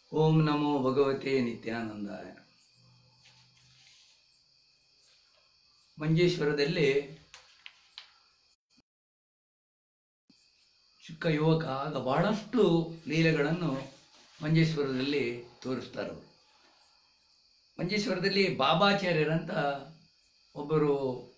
ಓಂ ನಮೋ ಭಗವತೆ ನಿತ್ಯಾನಂದಾಯ ಮಂಜೇಶ್ವರದಲ್ಲಿ ಚಿಕ್ಕ ಯುವಕ ಆಗ ಬಹಳಷ್ಟು ಲೀಲೆಗಳನ್ನು ಮಂಜೇಶ್ವರದಲ್ಲಿ ತೋರಿಸ್ತಾರೆ ಅವರು ಮಂಜೇಶ್ವರದಲ್ಲಿ ಬಾಬಾಚಾರ್ಯರಂತ ಒಬ್ಬರು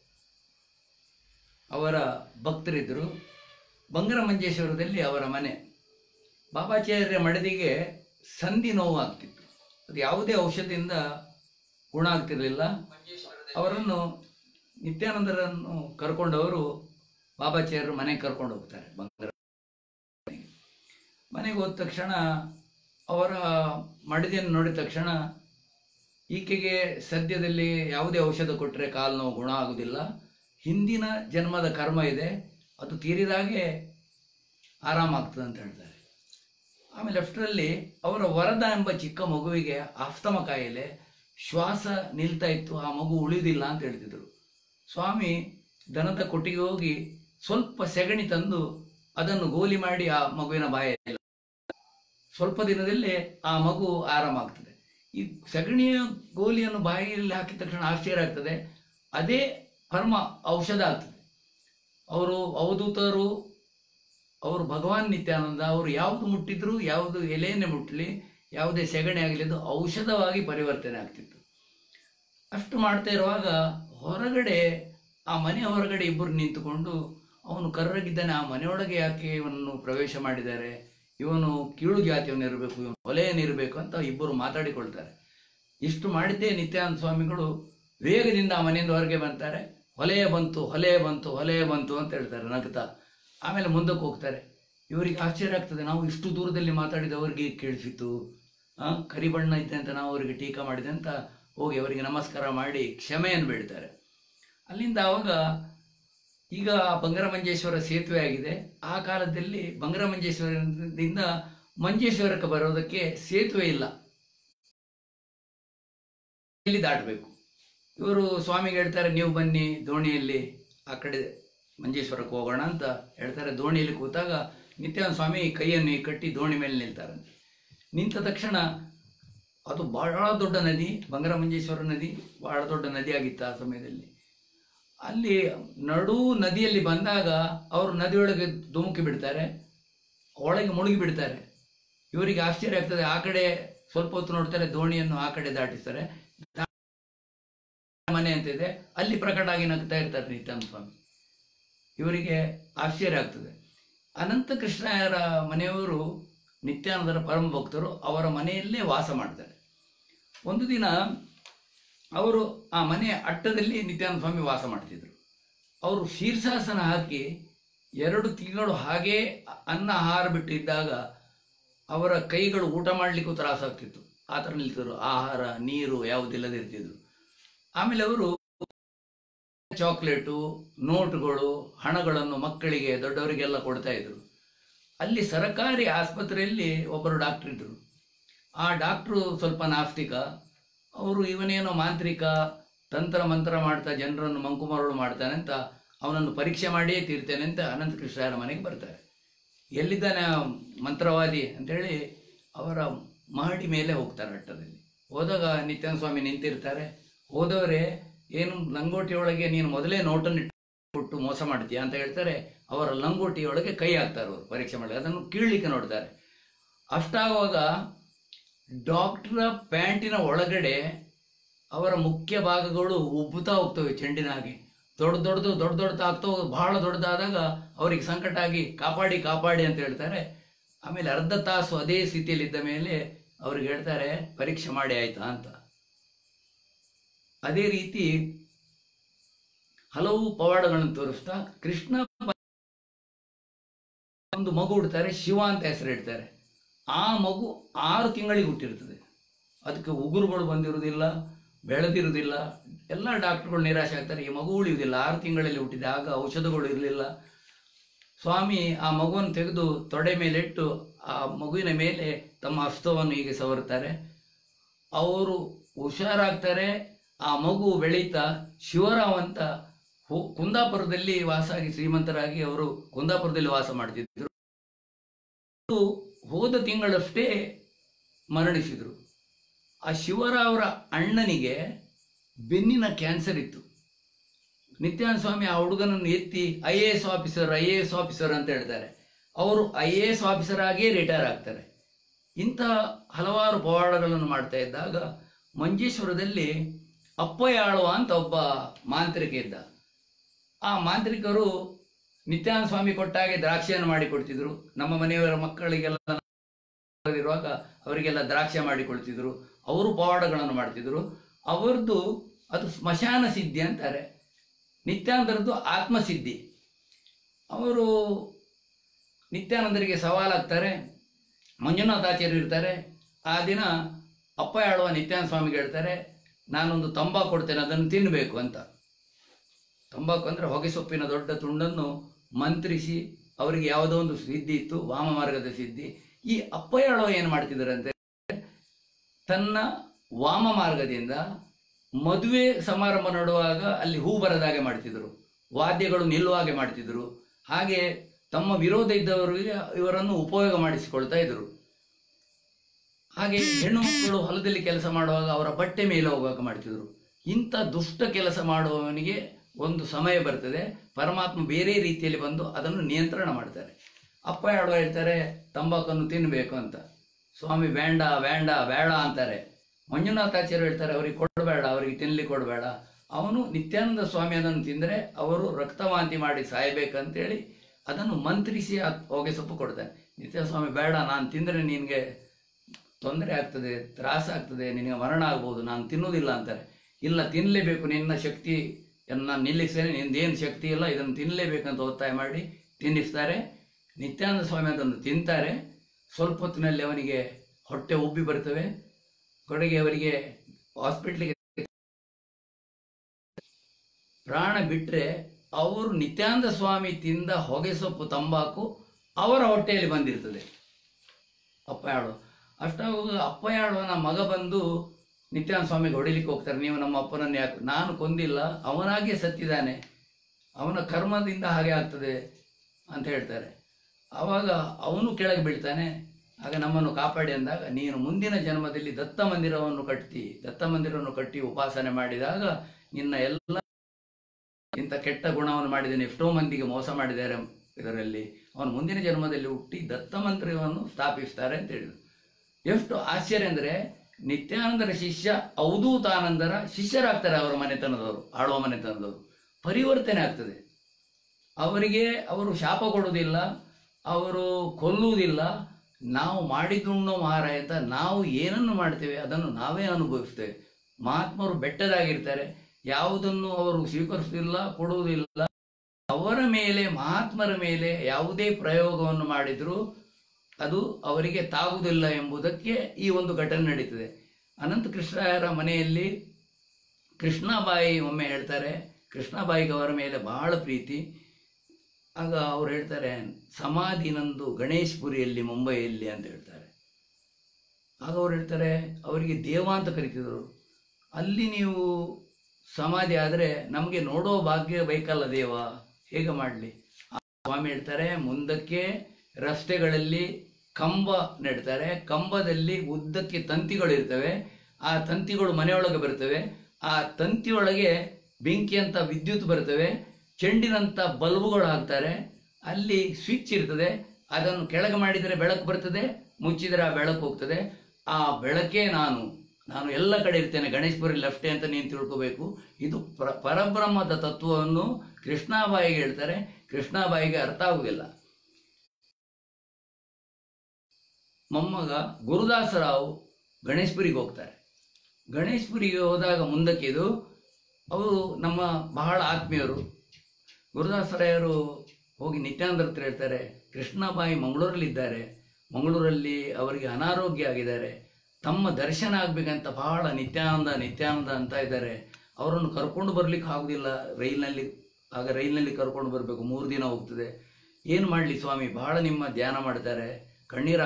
ಅವರ ಭಕ್ತರಿದ್ದರು ಬಂಗರ ಮಂಜೇಶ್ವರದಲ್ಲಿ ಅವರ ಮನೆ ಬಾಬಾಚಾರ್ಯ ಮಡದಿಗೆ ಸಂಧಿ ನೋವು ಆಗ್ತಿತ್ತು ಅದು ಯಾವುದೇ ಔಷಧಿಯಿಂದ ಗುಣ ಆಗ್ತಿರಲಿಲ್ಲ ಅವರನ್ನು ನಿತ್ಯಾನಂದರನ್ನು ಕರ್ಕೊಂಡವರು ಬಾಬಾಚಾರ್ಯರು ಮನೆಗೆ ಕರ್ಕೊಂಡು ಹೋಗ್ತಾರೆ ಬಂಗರ ಮನೆಗೆ ಹೋದ ತಕ್ಷಣ ಅವರ ಮಡದಿಯನ್ನು ನೋಡಿದ ತಕ್ಷಣ ಈಕೆಗೆ ಸದ್ಯದಲ್ಲಿ ಯಾವುದೇ ಔಷಧ ಕೊಟ್ಟರೆ ಕಾಲು ನೋವು ಗುಣ ಆಗುವುದಿಲ್ಲ ಹಿಂದಿನ ಜನ್ಮದ ಕರ್ಮ ಇದೆ ಅದು ತೀರಿದಾಗೆ ಆರಾಮಾಗ್ತದೆ ಅಂತ ಹೇಳ್ತಾರೆ ಆಮೇಲೆ ಅಷ್ಟರಲ್ಲಿ ಅವರ ವರದ ಎಂಬ ಚಿಕ್ಕ ಮಗುವಿಗೆ ಆಸ್ತಮ ಕಾಯಿಲೆ ಶ್ವಾಸ ನಿಲ್ತಾ ಇತ್ತು ಆ ಮಗು ಉಳಿದಿಲ್ಲ ಅಂತ ಹೇಳ್ತಿದ್ರು ಸ್ವಾಮಿ ದನದ ಕೊಟ್ಟಿಗೆ ಹೋಗಿ ಸ್ವಲ್ಪ ಸೆಗಣಿ ತಂದು ಅದನ್ನು ಗೋಲಿ ಮಾಡಿ ಆ ಮಗುವಿನ ಬಾಯಲ್ಲಿ ಸ್ವಲ್ಪ ದಿನದಲ್ಲೇ ಆ ಮಗು ಆರಾಮಾಗ್ತದೆ ಈ ಸಗಣಿಯ ಗೋಲಿಯನ್ನು ಬಾಯಿಯಲ್ಲಿ ಹಾಕಿದ ತಕ್ಷಣ ಆಶ್ಚರ್ಯ ಆಗ್ತದೆ ಅದೇ ಪರಮ ಔಷಧ ಆಗ್ತದೆ ಅವರು ಅವಧೂತರು ಅವರು ಭಗವಾನ್ ನಿತ್ಯಾನಂದ ಅವರು ಯಾವುದು ಮುಟ್ಟಿದ್ರು ಯಾವುದು ಎಲೆಯನ್ನೇ ಮುಟ್ಟಲಿ ಯಾವುದೇ ಸೆಗಣಿ ಆಗಲಿ ಅದು ಔಷಧವಾಗಿ ಪರಿವರ್ತನೆ ಆಗ್ತಿತ್ತು ಅಷ್ಟು ಮಾಡ್ತಾ ಇರುವಾಗ ಹೊರಗಡೆ ಆ ಮನೆ ಹೊರಗಡೆ ಇಬ್ಬರು ನಿಂತುಕೊಂಡು ಅವನು ಕರ್ರಗಿದ್ದಾನೆ ಆ ಮನೆಯೊಳಗೆ ಯಾಕೆ ಇವನನ್ನು ಪ್ರವೇಶ ಮಾಡಿದ್ದಾರೆ ಇವನು ಕೀಳು ಜಾತಿಯವನಿರಬೇಕು ಇವನು ಹೊಲೆಯನಿರಬೇಕು ಅಂತ ಇಬ್ಬರು ಮಾತಾಡಿಕೊಳ್ತಾರೆ ಇಷ್ಟು ಮಾಡಿದ್ದೇ ನಿತ್ಯಾನಂದ ಸ್ವಾಮಿಗಳು ವೇಗದಿಂದ ಆ ಮನೆಯಿಂದ ಹೊರಗೆ ಬರ್ತಾರೆ ಹೊಲೆಯ ಬಂತು ಹೊಲೆಯ ಬಂತು ಹೊಲೆಯ ಬಂತು ಅಂತ ಹೇಳ್ತಾರೆ ನಗ್ತಾ ಆಮೇಲೆ ಮುಂದಕ್ಕೆ ಹೋಗ್ತಾರೆ ಇವರಿಗೆ ಆಶ್ಚರ್ಯ ಆಗ್ತದೆ ನಾವು ಇಷ್ಟು ದೂರದಲ್ಲಿ ಮಾತಾಡಿದವರಿಗೆ ಕೇಳಿಸಿತು ಆ ಕರಿ ಬಣ್ಣ ಇದ್ದೆ ಅಂತ ನಾವು ಅವರಿಗೆ ಟೀಕಾ ಮಾಡಿದೆ ಅಂತ ಹೋಗಿ ಅವರಿಗೆ ನಮಸ್ಕಾರ ಮಾಡಿ ಕ್ಷಮೆಯನ್ನು ಬೇಡ್ತಾರೆ ಅಲ್ಲಿಂದ ಆವಾಗ ಈಗ ಬಂಗರಮಂಜೇಶ್ವರ ಸೇತುವೆ ಆಗಿದೆ ಆ ಕಾಲದಲ್ಲಿ ಬಂಗರಮಂಜೇಶ್ವರದಿಂದ ಮಂಜೇಶ್ವರಕ್ಕೆ ಬರೋದಕ್ಕೆ ಸೇತುವೆ ಇಲ್ಲ ಇಲ್ಲಿ ದಾಟಬೇಕು ಇವರು ಸ್ವಾಮಿಗೆ ಹೇಳ್ತಾರೆ ನೀವು ಬನ್ನಿ ದೋಣಿಯಲ್ಲಿ ಆ ಕಡೆ ಮಂಜೇಶ್ವರಕ್ಕೆ ಹೋಗೋಣ ಅಂತ ಹೇಳ್ತಾರೆ ದೋಣಿಯಲ್ಲಿ ಕೂತಾಗ ನಿತ್ಯಾನಂದ ಸ್ವಾಮಿ ಕೈಯನ್ನು ಕಟ್ಟಿ ದೋಣಿ ಮೇಲೆ ನಿಲ್ತಾರಂತೆ ನಿಂತ ತಕ್ಷಣ ಅದು ಬಹಳ ದೊಡ್ಡ ನದಿ ಬಂಗರಮಂಜೇಶ್ವರ ನದಿ ಬಹಳ ದೊಡ್ಡ ನದಿ ಆಗಿತ್ತು ಆ ಸಮಯದಲ್ಲಿ ಅಲ್ಲಿ ನಡು ನದಿಯಲ್ಲಿ ಬಂದಾಗ ಅವರು ನದಿಯೊಳಗೆ ಧುಮುಕಿ ಬಿಡ್ತಾರೆ ಒಳಗೆ ಮುಳುಗಿ ಬಿಡ್ತಾರೆ ಇವರಿಗೆ ಆಶ್ಚರ್ಯ ಆಗ್ತದೆ ಆ ಕಡೆ ಸ್ವಲ್ಪ ಹೊತ್ತು ನೋಡ್ತಾರೆ ದೋಣಿಯನ್ನು ಆ ಕಡೆ ದಾಟಿಸ್ತಾರೆ ದಾ- ಮನೆ ಅಂತ ಇದೆ ಅಲ್ಲಿ ಪ್ರಕಟ ಆಗಿ ನಗ್ತಾ ಇರ್ತಾರೆ ನಿತ್ಯಾನಂದ ಸ್ವಾಮಿ ಇವರಿಗೆ ಆಶ್ಚರ್ಯ ಆಗ್ತದೆ ಅನಂತ ಕೃಷ್ಣಯರ ಮನೆಯವರು ನಿತ್ಯಾನಂದರ ಪರಮ ಭಕ್ತರು ಅವರ ಮನೆಯಲ್ಲೇ ವಾಸ ಮಾಡ್ತಾರೆ ಒಂದು ದಿನ ಅವರು ಆ ಮನೆಯ ಅಟ್ಟದಲ್ಲಿ ನಿತ್ಯಾನಂದ ಸ್ವಾಮಿ ವಾಸ ಮಾಡ್ತಿದ್ರು ಅವರು ಶೀರ್ಷಾಸನ ಹಾಕಿ ಎರಡು ತಿಂಗಳು ಹಾಗೇ ಅನ್ನ ಆಹಾರ ಬಿಟ್ಟು ಇದ್ದಾಗ ಅವರ ಕೈಗಳು ಊಟ ಮಾಡಲಿಕ್ಕೂ ತ್ರಾಸಾಗ್ತಿತ್ತು ಆ ಥರ ನಿಲ್ತಿದ್ರು ಆಹಾರ ನೀರು ಯಾವುದಿಲ್ಲದೆ ಇರ್ತಿದ್ರು ಆಮೇಲೆ ಅವರು ಚಾಕ್ಲೇಟು ನೋಟುಗಳು ಹಣಗಳನ್ನು ಮಕ್ಕಳಿಗೆ ದೊಡ್ಡವರಿಗೆಲ್ಲ ಕೊಡ್ತಾ ಇದ್ರು ಅಲ್ಲಿ ಸರಕಾರಿ ಆಸ್ಪತ್ರೆಯಲ್ಲಿ ಒಬ್ಬರು ಡಾಕ್ಟರ್ ಇದ್ರು ಆ ಡಾಕ್ಟ್ರು ಸ್ವಲ್ಪ ನಾಸ್ತಿಕ ಅವರು ಇವನೇನೋ ಮಾಂತ್ರಿಕ ತಂತ್ರ ಮಂತ್ರ ಮಾಡ್ತಾ ಜನರನ್ನು ಮಂಕುಮರಳು ಮಾಡ್ತಾನೆ ಅಂತ ಅವನನ್ನು ಪರೀಕ್ಷೆ ಮಾಡಿಯೇ ತೀರ್ತೇನೆ ಅಂತ ಅನಂತ ಕೃಷ್ಣರ ಮನೆಗೆ ಬರ್ತಾರೆ ಎಲ್ಲಿದ್ದಾನೆ ಆ ಮಂತ್ರವಾದಿ ಅಂತೇಳಿ ಅವರ ಮಹಡಿ ಮೇಲೆ ಹೋಗ್ತಾರೆ ಅಟ್ಟದಲ್ಲಿ ಹೋದಾಗ ನಿತ್ಯಾನಂದ ಸ್ವಾಮಿ ನಿಂತಿರ್ತಾರೆ ಹೋದವರೇ ಏನು ಲಂಗೋಟಿಯೊಳಗೆ ನೀನು ಮೊದಲೇ ನೋಟನ್ನು ಕೊಟ್ಟು ಮೋಸ ಮಾಡ್ತೀಯ ಅಂತ ಹೇಳ್ತಾರೆ ಅವರ ಲಂಗೋಟಿಯೊಳಗೆ ಕೈ ಹಾಕ್ತಾರೆ ಅವರು ಪರೀಕ್ಷೆ ಮಾಡಿ ಅದನ್ನು ಕೀಳ್ಲಿಕ್ಕೆ ನೋಡ್ತಾರೆ ಅಷ್ಟಾಗುವಾಗ ಡಾಕ್ಟರ್ ಪ್ಯಾಂಟಿನ ಒಳಗಡೆ ಅವರ ಮುಖ್ಯ ಭಾಗಗಳು ಉಬ್ಬುತ್ತಾ ಹೋಗ್ತವೆ ಚೆಂಡಿನ ಹಾಗೆ ದೊಡ್ಡ ದೊಡ್ಡದು ದೊಡ್ಡ ದೊಡ್ಡದು ಆಗ್ತಾ ಹೋಗಿ ಬಹಳ ದೊಡ್ಡದಾದಾಗ ಅವರಿಗೆ ಸಂಕಟ ಆಗಿ ಕಾಪಾಡಿ ಕಾಪಾಡಿ ಅಂತ ಹೇಳ್ತಾರೆ ಆಮೇಲೆ ಅರ್ಧ ತಾಸು ಅದೇ ಸ್ಥಿತಿಯಲ್ಲಿದ್ದ ಮೇಲೆ ಅವ್ರಿಗೆ ಹೇಳ್ತಾರೆ ಪರೀಕ್ಷೆ ಮಾಡಿ ಆಯ್ತಾ ಅಂತ ಅದೇ ರೀತಿ ಹಲವು ಪವಾಡಗಳನ್ನು ತೋರಿಸ್ತಾ ಕೃಷ್ಣ ಒಂದು ಮಗು ಹುಡ್ತಾರೆ ಶಿವ ಅಂತ ಹೆಸರು ಇಡ್ತಾರೆ ಆ ಮಗು ಆರು ತಿಂಗಳಿಗೆ ಹುಟ್ಟಿರ್ತದೆ ಅದಕ್ಕೆ ಉಗುರುಗಳು ಬಂದಿರುವುದಿಲ್ಲ ಬೆಳೆದಿರುವುದಿಲ್ಲ ಎಲ್ಲ ಡಾಕ್ಟರ್ಗಳು ನಿರಾಶೆ ಆಗ್ತಾರೆ ಈ ಮಗು ಉಳಿಯುವುದಿಲ್ಲ ಆರು ತಿಂಗಳಲ್ಲಿ ಹುಟ್ಟಿದೆ ಆಗ ಔಷಧಗಳು ಇರಲಿಲ್ಲ ಸ್ವಾಮಿ ಆ ಮಗುವನ್ನು ತೆಗೆದು ತೊಡೆ ಮೇಲೆ ಇಟ್ಟು ಆ ಮಗುವಿನ ಮೇಲೆ ತಮ್ಮ ಹಸ್ತವನ್ನು ಹೀಗೆ ಸವರುತ್ತಾರೆ ಅವರು ಹುಷಾರಾಗ್ತಾರೆ ಆ ಮಗು ಬೆಳೀತಾ ಶಿವರಾವ್ ಅಂತ ಹೋ- ಕುಂದಾಪುರದಲ್ಲಿ ವಾಸ ಆಗಿ ಶ್ರೀಮಂತರಾಗಿ ಅವರು ಕುಂದಾಪುರದಲ್ಲಿ ವಾಸ ಮಾಡ್ತಿದ್ರು ಅವರು ಹೋದ ತಿಂಗಳಷ್ಟೇ ಮರಣಿಸಿದರು ಆ ಶಿವರಾವರ ಅಣ್ಣನಿಗೆ ಬೆನ್ನಿನ ಕ್ಯಾನ್ಸರ್ ಇತ್ತು ನಿತ್ಯಾನಂದ ಸ್ವಾಮಿ ಆ ಹುಡುಗನನ್ನು ಎತ್ತಿ I A S officer I A S officer ಅಂತ ಹೇಳ್ತಾರೆ ಅವರು ಐ ಎ ಎಸ್ ಆಫೀಸರ್ ಆಗಿಯೇ ರಿಟೈರ್ ಆಗ್ತಾರೆ ಇಂತಹ ಹಲವಾರು ಪವಾಡಗಳನ್ನು ಮಾಡ್ತಾ ಇದ್ದಾಗ ಮಂಜೇಶ್ವರದಲ್ಲಿ ಅಪ್ಪಯಾಳುವ ಅಂತ ಒಬ್ಬ ಮಾಂತ್ರಿಕ ಇದ್ದ ಆ ಮಾಂತ್ರಿಕರು ನಿತ್ಯಾನಂದ ಸ್ವಾಮಿ ಕೊಟ್ಟಾಗೆ ದ್ರಾಕ್ಷಿಯನ್ನು ಮಾಡಿ ಕೊಡ್ತಿದ್ರು ನಮ್ಮ ಮನೆಯವರ ಮಕ್ಕಳಿಗೆಲ್ಲ ಇರುವಾಗ ಅವರಿಗೆಲ್ಲ ದ್ರಾಕ್ಷ ಮಾಡಿ ಕೊಡ್ತಿದ್ರು ಅವರು ಪವಾಡಗಳನ್ನು ಮಾಡ್ತಿದ್ರು ಅವರದ್ದು ಅದು ಸ್ಮಶಾನ ಸಿದ್ಧಿ ಅಂತಾರೆ ನಿತ್ಯಾನಂದರದ್ದು ಆತ್ಮಸಿದ್ಧಿ ಅವರು ನಿತ್ಯಾನಂದರಿಗೆ ಸವಾಲಾಗ್ತಾರೆ ಮಂಜುನಾಥಾಚಾರ್ಯರು ಇರ್ತಾರೆ ಆ ದಿನ ಅಪ್ಪ ಹೇಳುವ ನಿತ್ಯಾನಂದ ಸ್ವಾಮಿಗೆ ಹೇಳ್ತಾರೆ ನಾನೊಂದು ತಂಬಾಕು ಕೊಡ್ತೇನೆ ಅದನ್ನು ತಿನ್ನಬೇಕು ಅಂತ ತಂಬಾಕು ಅಂದರೆ ಹೊಗೆ ಸೊಪ್ಪಿನ ದೊಡ್ಡ ತುಂಡನ್ನು ಮಂತ್ರಿಸಿ ಅವರಿಗೆ ಯಾವುದೋ ಒಂದು ಸಿದ್ಧಿ ಇತ್ತು ವಾಮ ಮಾರ್ಗದ ಸಿದ್ಧಿ ಈ ಅಪ್ಪಯ್ಯಾಳವ ಏನು ಮಾಡ್ತಿದ್ದಾರಂತೆ ತನ್ನ ವಾಮ ಮಾರ್ಗದಿಂದ ಮದುವೆ ಸಮಾರಂಭ ನಡುವಾಗ ಅಲ್ಲಿ ಹೂ ಬರದ ಹಾಗೆ ಮಾಡ್ತಿದ್ರು ವಾದ್ಯಗಳು ನಿಲ್ಲುವ ಹಾಗೆ ಮಾಡ್ತಿದ್ರು ಹಾಗೆ ತಮ್ಮ ವಿರೋಧ ಇದ್ದವರಿಗೆ ಇವರನ್ನು ಉಪಯೋಗ ಮಾಡಿಸಿಕೊಳ್ತಾ ಇದ್ರು ಹಾಗೆ ಹೆಣ್ಣು ಮಕ್ಕಳು ಹೊಲದಲ್ಲಿ ಕೆಲಸ ಮಾಡುವಾಗ ಅವರ ಬಟ್ಟೆ ಮೇಲೆ ಹೋಗುವಾಗ ಮಾಡ್ತಿದ್ರು ಇಂಥ ದುಷ್ಟ ಕೆಲಸ ಮಾಡುವವನಿಗೆ ಒಂದು ಸಮಯ ಬರ್ತದೆ ಪರಮಾತ್ಮ ಬೇರೆ ರೀತಿಯಲ್ಲಿ ಬಂದು ಅದನ್ನು ನಿಯಂತ್ರಣ ಮಾಡ್ತಾರೆ ಅಪ್ಪ ಹೇಳುವ ಹೇಳ್ತಾರೆ ತಂಬಾಕನ್ನು ತಿನ್ನಬೇಕು ಅಂತ ಸ್ವಾಮಿ ಬೇಡ ಬೇಡ ಬೇಡ ಅಂತಾರೆ ಮಂಜುನಾಥಾಚಾರ್ಯ ಹೇಳ್ತಾರೆ ಅವರಿಗೆ ಕೊಡಬೇಡ ಅವರಿಗೆ ತಿನ್ನಲಿಕ್ಕೆ ಕೊಡಬೇಡ ಅವನು ನಿತ್ಯಾನಂದ ಸ್ವಾಮಿ ಅದನ್ನು ತಿಂದರೆ ಅವರು ರಕ್ತವಾಂತಿ ಮಾಡಿ ಸಾಯಬೇಕಂತೇಳಿ ಅದನ್ನು ಮಂತ್ರಿಸಿ ಆ ಹೊಗೆ ಸೊಪ್ಪು ಕೊಡ್ತಾನೆ ನಿತ್ಯಾನಂದ ಸ್ವಾಮಿ ಬೇಡ ನಾನು ತಿಂದರೆ ನಿನಗೆ ತೊಂದರೆ ಆಗ್ತದೆ ತ್ರಾಸ ಆಗ್ತದೆ ನಿನಗೆ ಮರಣ ಆಗ್ಬೋದು ನಾನು ತಿನ್ನುವುದಿಲ್ಲ ಅಂತಾರೆ ಇಲ್ಲ ತಿನ್ನಲೇಬೇಕು ನಿನ್ನ ಶಕ್ತಿ ನಾನು ನಿಲ್ಲಿಸ್ತೇನೆ ನಿಂದೇನು ಶಕ್ತಿ ಇಲ್ಲ ಇದನ್ನು ತಿನ್ನಲೇಬೇಕಂತ ಒತ್ತಾಯ ಮಾಡಿ ತಿನ್ನಿಸ್ತಾರೆ ನಿತ್ಯಾನಂದ ಸ್ವಾಮಿ ಅದನ್ನು ತಿಂತಾರೆ ಸ್ವಲ್ಪ ಹೊತ್ತಿನಲ್ಲಿ ಅವನಿಗೆ ಹೊಟ್ಟೆ ಉಬ್ಬಿ ಬರ್ತವೆ ಕೊನೆಗೆ ಅವರಿಗೆ ಹಾಸ್ಪಿಟ್ಲಿಗೆ ಪ್ರಾಣ ಬಿಟ್ಟರೆ ಅವರು ನಿತ್ಯಾನಂದ ಸ್ವಾಮಿ ತಿಂದ ಹೊಗೆ ಸೊಪ್ಪು ತಂಬಾಕು ಅವರ ಹೊಟ್ಟೆಯಲ್ಲಿ ಬಂದಿರ್ತದೆ ಅಪ್ಪಯಾಳು ಅಷ್ಟಾಗುವಾಗ ಅಪ್ಪಯಾಳುವನ ಮಗ ಬಂದು ನಿತ್ಯಾನಂದ ಸ್ವಾಮಿಗೆ ಹೊಡಿಲಿಕ್ಕೆ ಹೋಗ್ತಾರೆ ನೀವು ನಮ್ಮ ಅಪ್ಪನನ್ನು ಯಾಕೆ ನಾನು ಕೊಂದಿಲ್ಲ ಅವನಾಗೆ ಸತ್ತಿದ್ದಾನೆ ಅವನ ಕರ್ಮದಿಂದ ಹಾಗೆ ಆಗ್ತದೆ ಅಂತ ಹೇಳ್ತಾರೆ ಆವಾಗ ಅವನು ಕೆಳಗೆ ಬೀಳ್ತಾನೆ ಆಗ ನಮ್ಮನ್ನು ಕಾಪಾಡಿ ಅಂದಾಗ ನೀನು ಮುಂದಿನ ಜನ್ಮದಲ್ಲಿ ದತ್ತ ಮಂದಿರವನ್ನು ಕಟ್ಟಿ ದತ್ತ ಮಂದಿರವನ್ನು ಕಟ್ಟಿ ಉಪಾಸನೆ ಮಾಡಿದಾಗ ನಿನ್ನ ಎಲ್ಲ ಇಂಥ ಕೆಟ್ಟ ಗುಣವನ್ನು ಮಾಡಿದ್ದೇನೆ ಎಷ್ಟೋ ಮಂದಿಗೆ ಮೋಸ ಮಾಡಿದ್ದಾರೆ ಇದರಲ್ಲಿ ಅವನು ಮುಂದಿನ ಜನ್ಮದಲ್ಲಿ ಹುಟ್ಟಿ ದತ್ತ ಮಂದಿರವನ್ನು ಸ್ಥಾಪಿಸ್ತಾರೆ ಅಂತ ಹೇಳಿದ್ರು ಎಷ್ಟು ಆಶ್ಚರ್ಯ ಅಂದರೆ ನಿತ್ಯಾನಂದರ ಶಿಷ್ಯ ಅವಧೂತಾನಂದರ ಶಿಷ್ಯರಾಗ್ತಾರೆ ಅವರ ಮನೆತನದವರು ಆಳುವ ಮನೆತನದವರು ಪರಿವರ್ತನೆ ಆಗ್ತದೆ ಅವರಿಗೆ ಅವರು ಶಾಪ ಕೊಡುವುದಿಲ್ಲ ಅವರು ಕೊಲ್ಲುವುದಿಲ್ಲ ನಾವು ಮಾಡಿದ್ದುಣ್ಣೋ ಮಹಾರಾಯತ ನಾವು ಏನನ್ನು ಮಾಡ್ತೇವೆ ಅದನ್ನು ನಾವೇ ಅನುಭವಿಸ್ತೇವೆ ಮಹಾತ್ಮರು ಬೆಟ್ಟದಾಗಿರ್ತಾರೆ ಯಾವುದನ್ನು ಅವರು ಸ್ವೀಕರಿಸುವುದಿಲ್ಲ ಕೊಡುವುದಿಲ್ಲ ಅವರ ಮೇಲೆ ಮಹಾತ್ಮರ ಮೇಲೆ ಯಾವುದೇ ಪ್ರಯೋಗವನ್ನು ಮಾಡಿದರೂ ಅದು ಅವರಿಗೆ ತಾಗುವುದಿಲ್ಲ ಎಂಬುದಕ್ಕೆ ಈ ಒಂದು ಘಟನೆ ನಡೀತದೆ ಅನಂತ ಕೃಷ್ಣರಾಯರ ಮನೆಯಲ್ಲಿ ಕೃಷ್ಣಾಬಾಯಿ ಒಮ್ಮೆ ಹೇಳ್ತಾರೆ ಕೃಷ್ಣಾಬಾಯಿಗೆ ಅವರ ಮೇಲೆ ಬಹಳ ಪ್ರೀತಿ ಆಗ ಅವ್ರು ಹೇಳ್ತಾರೆ ಸಮಾಧಿ ನಂದು ಗಣೇಶ್ಪುರಿಯಲ್ಲಿ ಮುಂಬೈಯಲ್ಲಿ ಅಂತ ಹೇಳ್ತಾರೆ ಆಗ ಅವ್ರು ಹೇಳ್ತಾರೆ ಅವರಿಗೆ ದೇವ ಅಂತ ಕರಿತಿದ್ರು ಅಲ್ಲಿ ನೀವು ಸಮಾಧಿ ಆದರೆ ನಮಗೆ ನೋಡೋ ಭಾಗ್ಯ ಬೇಕಲ್ಲ ದೇವ ಹೇಗೆ ಮಾಡಲಿ ಸ್ವಾಮಿ ಹೇಳ್ತಾರೆ ಮುಂದಕ್ಕೆ ರಸ್ತೆಗಳಲ್ಲಿ ಕಂಬ ನೆಡ್ತಾರೆ ಕಂಬದಲ್ಲಿ ಉದ್ದಕ್ಕೆ ತಂತಿಗಳು ಇರ್ತವೆ ಆ ತಂತಿಗಳು ಮನೆಯೊಳಗೆ ಬರ್ತವೆ ಆ ತಂತಿಯೊಳಗೆ ಬೆಂಕಿ ಅಂತ ವಿದ್ಯುತ್ ಬರ್ತವೆ ಚೆಂಡಿನಂಥ ಬಲ್ಬುಗಳು ಹಾಕ್ತಾರೆ ಅಲ್ಲಿ ಸ್ವಿಚ್ ಇರ್ತದೆ ಅದನ್ನು ಕೆಳಗೆ ಮಾಡಿದರೆ ಬೆಳಕು ಬರ್ತದೆ ಮುಚ್ಚಿದರೆ ಆ ಬೆಳಕು ಹೋಗ್ತದೆ ಆ ಬೆಳಕೇ ನಾನು ನಾನು ಎಲ್ಲ ಕಡೆ ಇರ್ತೇನೆ ಗಣೇಶ್ಪುರಿ ಲೆಫ್ಟೆ ಅಂತ ನೀನು ತಿಳ್ಕೋಬೇಕು ಇದು ಪ್ರ ಪರಬ್ರಹ್ಮದ ತತ್ವವನ್ನು ಕೃಷ್ಣಾಬಾಯಿಗೆ ಹೇಳ್ತಾರೆ ಕೃಷ್ಣಾಬಾಯಿಗೆ ಅರ್ಥ ಆಗುವುದಿಲ್ಲ ಮೊಮ್ಮಗ ಗುರುದಾಸರಾವ್ ಗಣೇಶ್ಪುರಿಗೆ ಹೋಗ್ತಾರೆ ಗಣೇಶ್ಪುರಿಗೆ ಹೋದಾಗ ಮುಂದಕ್ಕೆ ಇದು ಅವರು ನಮ್ಮ ಬಹಳ ಆತ್ಮೀಯರು ಗುರುದಾಸರಾಯರು ಹೋಗಿ ನಿತ್ಯಾನಂದರ ಹತ್ರ ಹೇಳ್ತಾರೆ ಕೃಷ್ಣಬಾಯಿ ಮಂಗಳೂರಲ್ಲಿದ್ದಾರೆ ಮಂಗಳೂರಲ್ಲಿ ಅವರಿಗೆ ಅನಾರೋಗ್ಯ ಆಗಿದ್ದಾರೆ ತಮ್ಮ ದರ್ಶನ ಆಗ್ಬೇಕಂತ ಬಹಳ ನಿತ್ಯಾನಂದ ನಿತ್ಯಾನಂದ ಅಂತ ಇದ್ದಾರೆ ಅವರನ್ನು ಕರ್ಕೊಂಡು ಬರ್ಲಿಕ್ಕೆ ಆಗುದಿಲ್ಲ ರೈಲಿನಲ್ಲಿ ಆಗ ರೈಲಿನಲ್ಲಿ ಕರ್ಕೊಂಡು ಬರಬೇಕು ಮೂರು ದಿನ ಹೋಗ್ತದೆ ಏನು ಮಾಡಲಿ ಸ್ವಾಮಿ ಬಹಳ ನಿಮ್ಮ ಧ್ಯಾನ ಮಾಡ್ತಾರೆ ಕಣ್ಣೀರ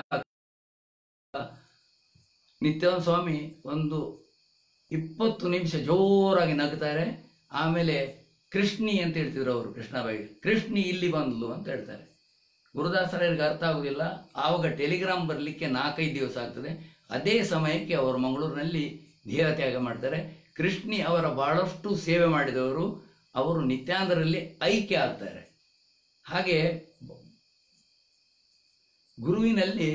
ನಿತ್ಯಾನಂದ ಸ್ವಾಮಿ ಒಂದು ಇಪ್ಪತ್ತು ನಿಮಿಷ ಜೋರಾಗಿ ನಗ್ತಾರೆ ಆಮೇಲೆ ಕೃಷ್ಣಿ ಅಂತ ಹೇಳ್ತಿದ್ರು ಅವರು ಕೃಷ್ಣಬಾಯಿಗೆ ಕೃಷ್ಣಿ ಇಲ್ಲಿ ಬಂದ್ಲು ಅಂತ ಹೇಳ್ತಾರೆ ಗುರುದಾಸರಿಗೆ ಅರ್ಥ ಆಗುದಿಲ್ಲ ಆವಾಗ ಟೆಲಿಗ್ರಾಮ್ ಬರಲಿಕ್ಕೆ ನಾಲ್ಕೈದು ದಿವಸ ಆಗ್ತದೆ ಅದೇ ಸಮಯಕ್ಕೆ ಅವರು ಮಂಗಳೂರಿನಲ್ಲಿ ದೇಹತ್ಯಾಗ ಮಾಡ್ತಾರೆ ಕೃಷ್ಣಿ ಅವರ ಬಹಳಷ್ಟು ಸೇವೆ ಮಾಡಿದವರು ಅವರು ನಿತ್ಯಾನಂದರಲ್ಲಿ ಐಕ್ಯ ಆಗ್ತಾರೆ ಹಾಗೆ ಗುರುವಿನಲ್ಲಿ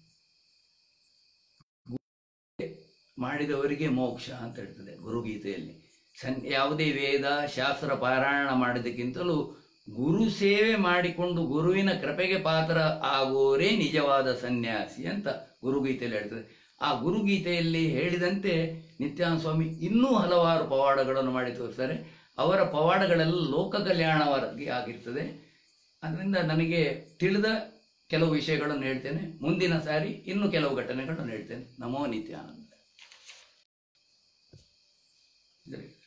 ಮಾಡಿದವರಿಗೆ ಮೋಕ್ಷ ಅಂತ ಹೇಳ್ತದೆ ಗುರುಗೀತೆಯಲ್ಲಿ ಸನ್ ಯಾವುದೇ ವೇದ ಶಾಸ್ತ್ರ ಪಾರಾಯಣ ಮಾಡಿದ್ದಕ್ಕಿಂತಲೂ ಗುರು ಸೇವೆ ಮಾಡಿಕೊಂಡು ಗುರುವಿನ ಕೃಪೆಗೆ ಪಾತ್ರ ಆಗೋರೇ ನಿಜವಾದ ಸನ್ಯಾಸಿ ಅಂತ ಗುರುಗೀತೆಯಲ್ಲಿ ಹೇಳ್ತದೆ ಆ ಗುರುಗೀತೆಯಲ್ಲಿ ಹೇಳಿದಂತೆ ನಿತ್ಯಾನಂದ ಸ್ವಾಮಿ ಇನ್ನೂ ಹಲವಾರು ಪವಾಡಗಳನ್ನು ಮಾಡಿ ತೋರಿಸ್ತಾರೆ ಅವರ ಪವಾಡಗಳೆಲ್ಲ ಲೋಕ ಕಲ್ಯಾಣವಾಗಿ ಆಗಿರ್ತದೆ ಅದರಿಂದ ನನಗೆ ತಿಳಿದ ಕೆಲವು ವಿಷಯಗಳನ್ನು ಹೇಳ್ತೇನೆ ಮುಂದಿನ ಸಾರಿ ಇನ್ನೂ ಕೆಲವು ಘಟನೆಗಳನ್ನು ಹೇಳ್ತೇನೆ ನಮೋ ನಿತ್ಯಾನಂದ ಜೈ.